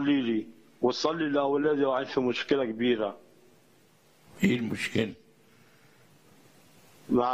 تصلي لي وتصلي لاولادي وعايش في مشكله كبيره ايه المشكلة؟ مع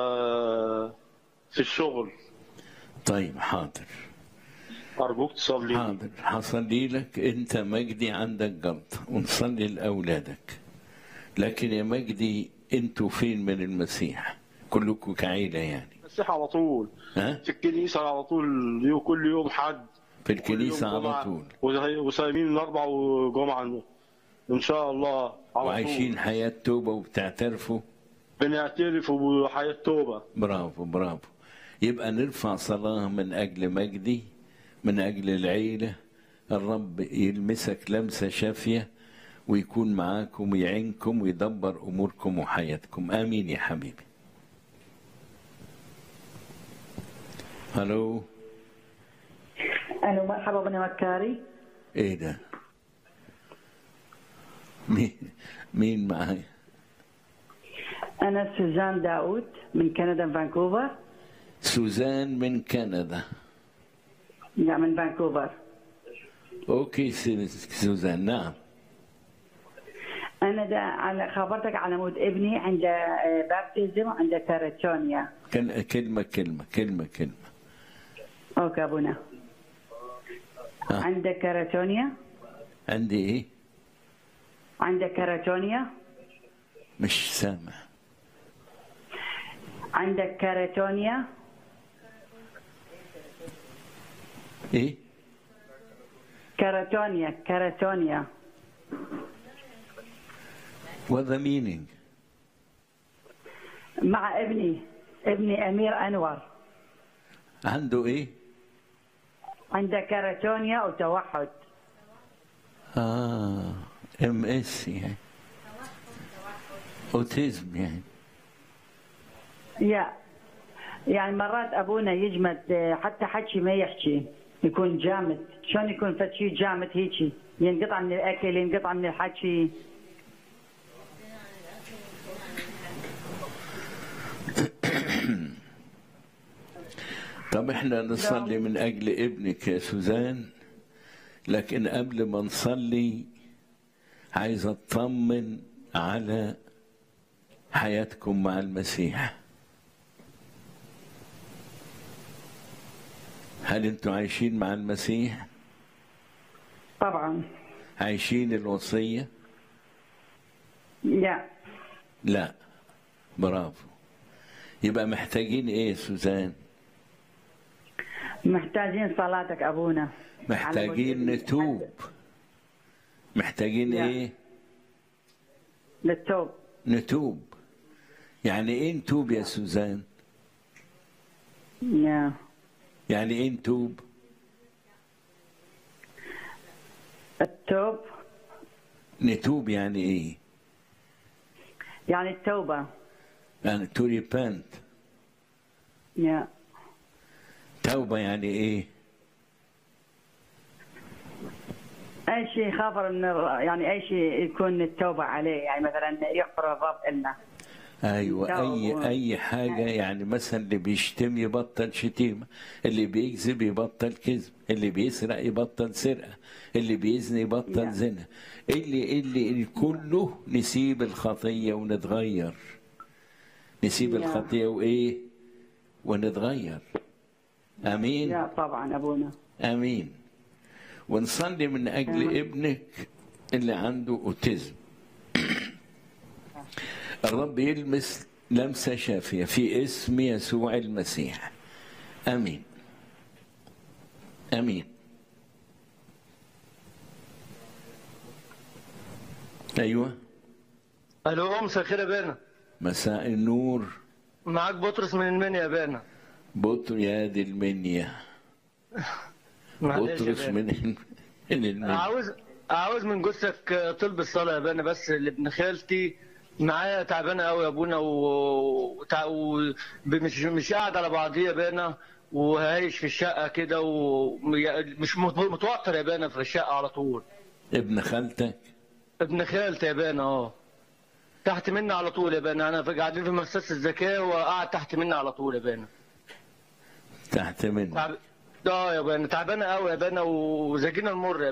في الشغل طيب حاضر ارجوك تصلي لي حاضر هصلي لك انت مجدي عندك جلطة ونصلي لأولادك لكن يا مجدي انتوا فين من المسيح كلكم كعيلة يعني المسيح على طول ها في الكنيسه على طول يو- كل يوم حد في كل الكنيسة يوم على جمعة. طول وزي- وصايمين الاربع وجمعه ان شاء الله على وعايشين طول حياة توبة وبتعترفوا بنعترف بحياه توبه برافو برافو يبقى نرفع صلاة من أجل مجدي من أجل العيلة الرب يلمسك لمسة شافية ويكون معاكم ويعينكم ويدبر أموركم وحياتكم آمين يا حبيبي هلو الو مرحبا بني مكاري ايه ده مين مين معايا انا سوزان داوود من كندا فانكوفر سوزان من كندا لا من فانكوفر اوكي سي- سوزان نعم انا دا على خبرتك على مود ابني عنده بابتيزم عنده تيراتونيا كل- كلمة كلمة كلمة كلمة اوكي ابونا ها. عنده كيراتونيا عندي ايه عنده كيراتونيا مش سامع عنده كيراتونيا ايه كيراتونيا كيراتونيا what the meaning مع ابني ابني امير انور عنده ايه عنده كيراتونيا وتوحد اه ام اس يعني اوتيزم يعني يا يعني مرات ابونا يجمد آه، حتى حكي ما يحكي يكون جامد شلون يكون فد شيء جامد هيجي ينقطع من الاكل ينقطع من الحكي طب احنا نصلي من اجل ابنك يا سوزان لكن قبل ما نصلي عايز اطمن على حياتكم مع المسيح هل انتوا عايشين مع المسيح طبعا عايشين الوصيه يا لا برافو يبقى محتاجين ايه يا سوزان محتاجين صلاتك ابونا محتاجين على مود نتوب محتاجين يا. ايه للتوب نتوب يعني ايه نتوب يا سوزان يا يعني ايه نتوب التوب نتوب يعني ايه يعني التوبه يعني to repent يا توبة يعني ايه اي شيء خافر من الر- يعني اي شيء يكون التوبه عليه يعني مثلا يغفر الرب لنا ايوه اي توبة. اي حاجة يعني مثلا اللي بيشتم يبطل شتيمة اللي بيكذب يبطل كذب اللي بيسرق يبطل سرقة اللي بيزني يبطل نعم. زنا اللي اللي كله نسيب الخطية ونتغير نسيب نعم. الخطية وايه ونتغير امين يا طبعا ابونا امين ونصلي من اجل آمين. ابنك اللي عنده اوتيزم الرب يلمس لمسه شافيه في اسم يسوع المسيح امين امين ايوه الو مساء الخير يا بانا مساء النور معاك بطرس من المنيا يا بانا بطر يا دي المنيا معلش يا بطرس بانا. من من المنيا عاوز عاوز من جثك طلب الصلاه يا بانا بس لابن خالتي معايا تعبانه قوي يا ابونا و... وتع... و... مش مش قاعد على بعضيه يا بانا وهايش في الشقه كده ومش متوتر يا بانا في الشقه على طول ابن خالتك ابن خالتي يا بانا اه تحت مني على طول يا بانا انا في- قاعدين في مؤسسه الزكاه وقاعد تحت مني على طول يا بانا تحت منه تعب... اه يا بانا تعبانه قوي يا بانا وزاجينا المر يا